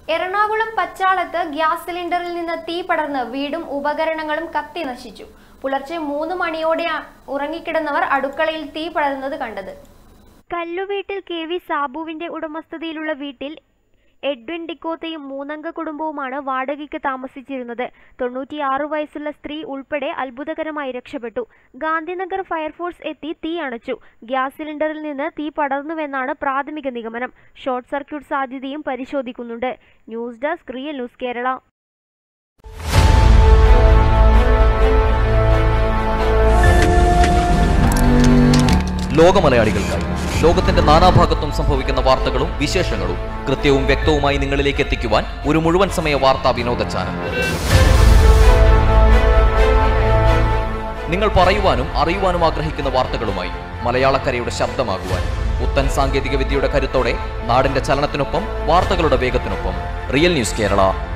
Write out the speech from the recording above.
Ernakulam പച്ചാളത്ത് gas സിലിണ്ടറിൽ നിന്ന് തീ പടർന്ന് വീടും ഉപകരണങ്ങളും കത്തി നശിച്ചു പുലർച്ചെ മൂന്ന് മണിയോടെ ഉറങ്ങിക്കിടന്നവർ അടുക്കളയിൽ തീ പടർന്നത് കണ്ടത് കല്ലുവീട്ടിൽ കെ വി സാബുവിന്റെ ഉടമസ്ഥതയിലുള്ള വീട്ടിൽ എഡ്വിൻ ഡിക്കോത്തയും മൂന്നംഗ കുടുംബവുമാണ് വാടകയ്ക്ക് താമസിച്ചിരുന്നത് തൊണ്ണൂറ്റിയാറ് വയസ്സുള്ള സ്ത്രീ ഉൾപ്പെടെ അത്ഭുതകരമായി രക്ഷപ്പെട്ടു ഗാന്ധിനഗർ ഫയർഫോഴ്സ് എത്തി തീ അണച്ചു ഗ്യാസ് സിലിണ്ടറിൽ നിന്ന് തീ പടർന്നുവെന്നാണ് പ്രാഥമിക നിഗമനം ഷോർട്ട് സർക്യൂട്ട് സാധ്യതയും പരിശോധിക്കുന്നുണ്ട് news desk real news Kerala ലോകമലയാളികൾക്കായി ലോകത്തിന്റെ നാനാഭാഗത്തും സംഭവിക്കുന്ന വാർത്തകളും വിശേഷങ്ങളും കൃത്യവും വ്യക്തവുമായി നിങ്ങളിലേക്ക് എത്തിക്കുവാൻ ഒരു മുഴുവൻ സമയ വാർത്താ വിനോദ ചാനൽ നിങ്ങൾ പറയുവാനും അറിയുവാനും ആഗ്രഹിക്കുന്ന വാർത്തകളുമായി മലയാളക്കരയുടെ ശബ്ദമാകുവാൻ പുത്തൻ സാങ്കേതിക വിദ്യയുടെ കരുത്തോടെ നാടിന്റെ ചലനത്തിനൊപ്പം വാർത്തകളുടെ വേഗത്തിനൊപ്പം റിയൽ ന്യൂസ് കേരള